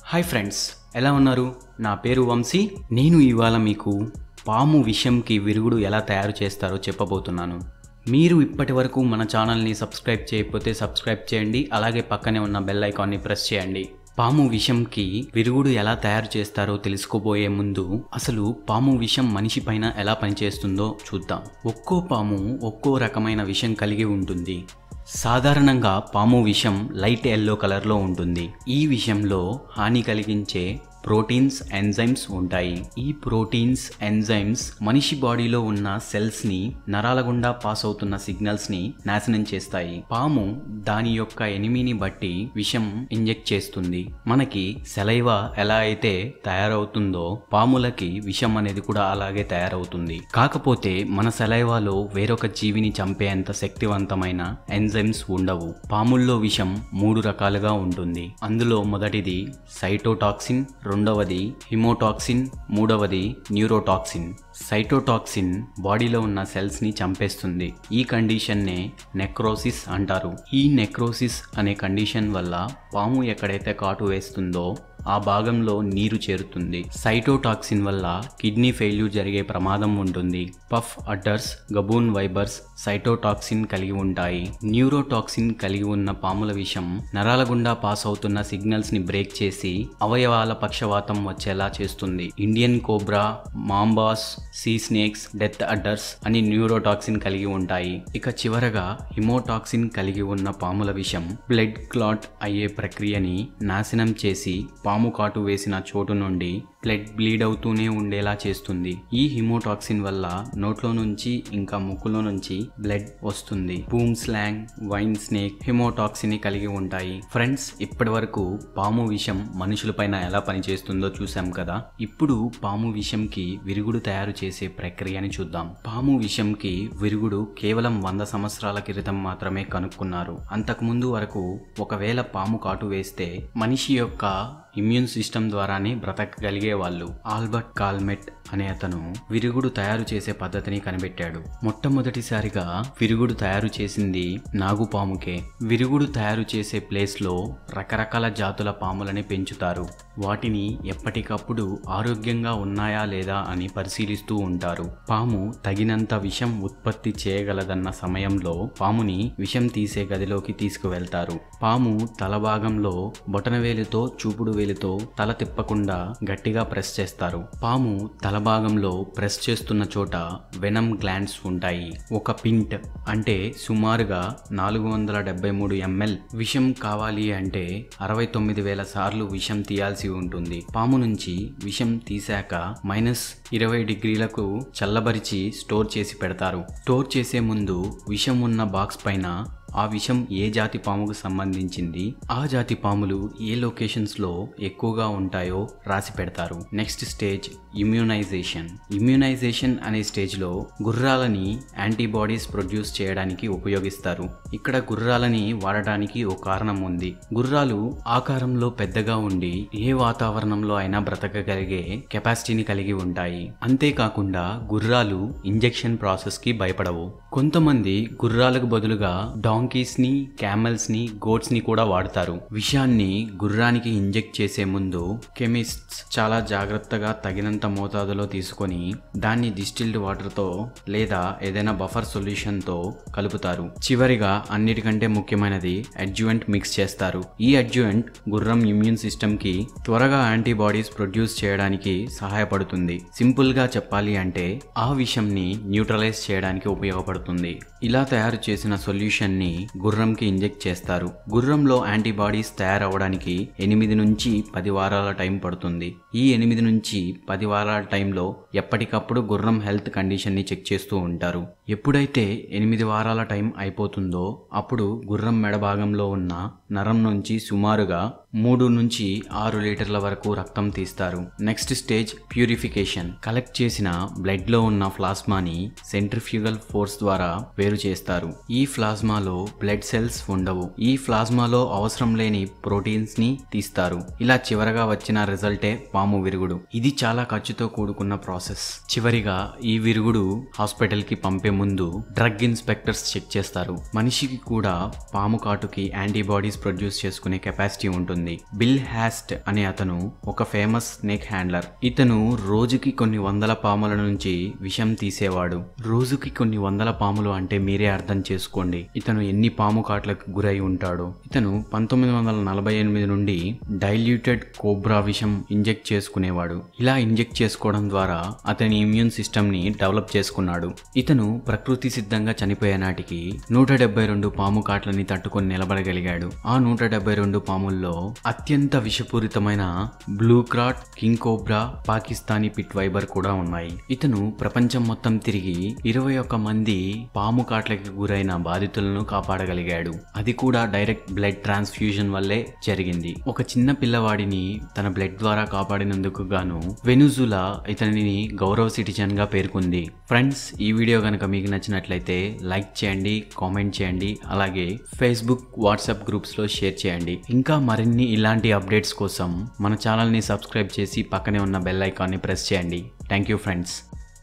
hi friends ఎలా ఉన్నారు నా పేరు వంశీ నేను ఇవాళ మీకు పాము విషంకి విరుగుడు ఎలా తయారు చేస్తారో చెప్పబోతున్నాను మీరు ఇప్పటి వరకు మన ఛానల్ని సబ్స్క్రైబ్ చేయకపోతే సబ్స్క్రైబ్ చేయండి అలాగే పక్కనే ఉన్న బెల్ ఐకాన్ని ప్రెస్ చేయండి పాము విషంకి విరుగుడు ఎలా తయారు చేస్తారో తెలుసుకోబోయే ముందు అసలు పాము విషం మనిషి పైన ఎలా పనిచేస్తుందో చూద్దాం ఒక్కో పాము ఒక్కో రకమైన విషం కలిగి ఉంటుంది సాధారణంగా పాము విషం లైట్ ఎల్లో కలర్లో ఉంటుంది ఈ విషంలో హాని కలిగించే ప్రోటీన్స్ ఎంజైమ్స్ ఉంటాయి ఈ ప్రోటీన్స్ ఎంజైమ్స్ మనిషి బాడీలో ఉన్న సెల్స్ ని నరాల గుండా పాస్ అవుతున్న సిగ్నల్స్ ని నాశనం చేస్తాయి పాము దాని యొక్క ఎనిమిని బట్టి విషం ఇంజెక్ట్ చేస్తుంది మనకి సెలైవా ఎలా అయితే తయారవుతుందో పాములకి విషం అనేది కూడా అలాగే తయారవుతుంది కాకపోతే మన సెలైవాలో వేరొక జీవిని చంపేంత శక్తివంతమైన ఎంజైమ్స్ ఉండవు పాముల్లో విషం మూడు రకాలుగా ఉంటుంది అందులో మొదటిది సైటోటాక్సిన్ రెండవది హిమోటాక్సిన్ మూడవది న్యూరోటాక్సిన్ సైటోటాక్సిన్ బాడీలో ఉన్న సెల్స్ని చంపేస్తుంది ఈ కండిషన్నే నెక్రోసిస్ అంటారు ఈ నెక్రోసిస్ అనే కండిషన్ వల్ల పాము ఎక్కడైతే కాటు వేస్తుందో ఆ భాగంలో నీరు చేరుతుంది సైటోటాక్సిన్ వల్ల కిడ్నీ ఫెయిల్యూర్ జరిగే ప్రమాదం ఉంటుంది పఫ్ అడ్డర్స్ గబూన్ వైబర్స్ సైటోటాక్సిన్ కలిగి ఉంటాయి న్యూరోటాక్సిన్ కలిగి ఉన్న పాముల విషం నరాల గుండా పాస్ అవుతున్న సిగ్నల్స్ ని బ్రేక్ చేసి అవయవాల పక్షవాతం వచ్చేలా చేస్తుంది Indian cobra mambas sea snakes death adders అని న్యూరోటాక్సిన్ కలిగి ఉంటాయి ఇక చివరగా హిమోటాక్సిన్ కలిగి ఉన్న పాముల విషం బ్లడ్ క్లాట్ అయ్యే ప్రక్రియని నాశనం చేసి పాము కాటు వేసిన చోటు నుండి బ్లడ్ బ్లీడ్ అవుతూనే ఉండేలా చేస్తుంది ఈ హిమోటాక్సిన్ వల్ల నోట్లో నుంచి ఇంకా ముక్కులో నుంచి బ్లడ్ వస్తుంది boomslang vine snake haemotoxin కలిగి ఉంటాయి ఫ్రెండ్స్ ఇప్పటి వరకు పాము విషం మనుషులపైన ఎలా పనిచేస్తుందో చూసాం కదా ఇప్పుడు పాము విషంకి విరుగుడు తయారు చేసే ప్రక్రియని చూద్దాం పాము విషంకి విరుగుడు కేవలం వంద సంవత్సరాల క్రితం మాత్రమే కనుక్కున్నారు అంతకుముందు వరకు ఒకవేళ పాము కాటు వేస్తే మనిషి యొక్క ఇమ్యూన్ సిస్టమ్ ద్వారానే బ్రతకగలిగే వాళ్ళు ఆల్బర్ట్ కాల్మెట్ అనే అతను విరుగుడు తయారు చేసే పద్ధతిని కనిపెట్టాడు మొట్టమొదటిసారిగా విరుగుడు తయారు చేసింది నాగుపాముకే విరుగుడు తయారు చేసే ప్లేస్లో రకరకాల జాతుల పాములని పెంచుతారు వాటిని ఎప్పటికప్పుడు ఆరోగ్యంగా ఉన్నాయా లేదా అని పరిశీలిస్తూ ఉంటారు పాము తగినంత విషం ఉత్పత్తి చేయగలదన్న సమయంలో పాముని విషం తీసే గదిలోకి తీసుకువెళ్తారు పాము తల భాగంలో బొటనవేలుతో చూపుడు వేలుతో తల తిప్పకుండా గట్టిగా ప్రెస్ చేస్తారు పాము తల భాగంలో ప్రెస్ చేస్తున్న చోట వెనం గ్లాండ్స్ ఉంటాయి ఒక పింట్ అంటే సుమారుగా నాలుగు వందల డెబ్బై మూడు ఎంఎల్ విషం కావాలి అంటే అరవై తొమ్మిది వేల సార్లు విషం తీయాల్సి ఉంటుంది పాము నుంచి విషం తీశాక మైనస్ ఇరవై డిగ్రీలకు చల్లబరిచి స్టోర్ చేసి పెడతారు స్టోర్ చేసే ముందు విషం ఉన్న బాక్స్ పైన ఆ విషం ఏ జాతి పాముకు సంబంధించింది ఆ జాతి పాములు ఏ లొకేషన్స్ లో ఎక్కువగా ఉంటాయో రాసి పెడతారు నెక్స్ట్ స్టేజ్ ఇమ్యూనైజేషన్ ఇమ్యూనైజేషన్ అనే స్టేజ్ లో గుర్రాలని యాంటీబాడీస్ ప్రొడ్యూస్ చేయడానికి ఉపయోగిస్తారు ఇక్కడ గుర్రాలని వాడటానికి ఓ కారణం ఉంది గుర్రాలు ఆకారంలో పెద్దగా ఉండి ఏ వాతావరణంలో అయినా బ్రతకగలిగే కెపాసిటీని కలిగి ఉంటాయి అంతేకాకుండా గుర్రాలు ఇంజెక్షన్ ప్రాసెస్ కి భయపడవు కొంతమంది గుర్రాలకు బదులుగా డాంకీస్ ని క్యామెల్స్ ని గోట్స్ ని కూడా వాడతారు విషాన్ని గుర్రానికి ఇంజెక్ట్ చేసే ముందు కెమిస్ట్స్ చాలా జాగ్రత్తగా తగినంత మోతాదులో తీసుకొని దాన్ని డిస్టిల్డ్ వాటర్ తో లేదా ఏదైనా బఫర్ సొల్యూషన్ తో కలుపుతారు చివరిగా అన్నిటికంటే ముఖ్యమైనది అడ్జువెంట్ మిక్స్ చేస్తారు ఈ అడ్జువెంట్ గుర్రం ఇమ్యూన్ సిస్టమ్ కి త్వరగా యాంటీబాడీస్ ప్రొడ్యూస్ చేయడానికి సహాయపడుతుంది సింపుల్ గా చెప్పాలి అంటే ఆ విషంని న్యూట్రలైజ్ చేయడానికి ఉపయోగపడుతుంది ఇలా తయారు చేసిన సొల్యూషన్ ని గుర్రంకి ఇంజెక్ట్ చేస్తారు గుర్రంలో యాంటీబాడీస్ తయారవడానికి ఎనిమిది నుంచి పది వారాల టైం పడుతుంది ఈ ఎనిమిది నుంచి పది వారాల టైంలో ఎప్పటికప్పుడు గుర్రం హెల్త్ కండిషన్ ని చెక్ చేస్తూ ఉంటారు ఎప్పుడైతే ఎనిమిది వారాల టైం అయిపోతుందో అప్పుడు గుర్రం మెడ భాగంలో ఉన్న నరం నుంచి సుమారుగా మూడు నుంచి ఆరు లీటర్ల వరకు రక్తం తీస్తారు నెక్స్ట్ స్టేజ్ ప్యూరిఫికేషన్ కలెక్ట్ చేసిన బ్లడ్ లో ఉన్న ప్లాస్మాని సెంట్రిఫ్యూగల్ ఫోర్స్ ద్వారా వేరు చేస్తారు ఈ ప్లాస్మాలో బ్లడ్ సెల్స్ ఉండవు ఈ ప్లాస్మాలో అవసరం లేని ప్రోటీన్స్ ని తీస్తారు ఇలా చివరగా వచ్చిన రిజల్టే పాము విరుగుడు ఇది చాలా ఖర్చుతో కూడుకున్న ప్రాసెస్ చివరిగా ఈ విరుగుడు హాస్పిటల్ కి పంపే ముందు డ్రగ్ ఇన్స్పెక్టర్స్ చెక్ చేస్తారు మనిషికి కూడా పాము కాటుకి యాంటీబాడీస్ ప్రొడ్యూస్ చేసుకునే కెపాసిటీ ఉంటుంది ఉంటుంది బిల్ హ్యాస్ట్ అనే అతను ఒక ఫేమస్ స్నేక్ హ్యాండ్లర్ ఇతను రోజుకి కొన్ని వందల పాముల నుంచి విషం తీసేవాడు రోజుకి కొన్ని వందల పాములు అంటే మీరే అర్థం చేసుకోండి ఇతను ఎన్ని పాము కాట్లకు గురై ఉంటాడో ఇతను పంతొమ్మిది వందల నలభై ఎనిమిది నుండి డైల్యూటెడ్ కోబ్రా విషం ఇంజెక్ట్ చేసుకునేవాడు ఇలా ఇంజెక్ట్ చేసుకోవడం ద్వారా అతని ఇమ్యూన్ సిస్టమ్ ని డెవలప్ చేసుకున్నాడు ఇతను ప్రకృతి సిద్ధంగా చనిపోయే నాటికి నూట డెబ్బై రెండు పాము కాట్లని తట్టుకొని నిలబడగలిగాడు ఆ నూట డెబ్బై రెండు పాముల్లో అత్యంత విషపూరితమైన blue krait king cobra Pakistani pit viper కూడా ఉన్నాయి ఇతను ప్రపంచం మొత్తం తిరిగి ఇరవై ఒక్క మంది పాము కాట్లకి గురైన బాధితులను కాపాడగలిగాడు అది కూడా డైరెక్ట్ బ్లడ్ ట్రాన్స్ఫ్యూజన్ వల్లే జరిగింది ఒక చిన్న పిల్లవాడిని తన బ్లడ్ ద్వారా కాపాడినందుకు గాను వెనుజులా ఇతనిని గౌరవ సిటిజన్ గా పేర్కొంది ఫ్రెండ్స్ ఈ వీడియో కనుక మీకు నచ్చినట్లయితే లైక్ చేయండి కామెంట్ చేయండి అలాగే ఫేస్బుక్ వాట్సాప్ గ్రూప్స్ లో షేర్ చేయండి ఇంకా మరిన్ని ఇలాంటి అప్డేట్స్ కోసం మన ఛానల్ని సబ్స్క్రైబ్ చేసి పక్కనే ఉన్న బెల్ ఐకాన్ని ప్రెస్ చేయండి థ్యాంక్ యూ ఫ్రెండ్స్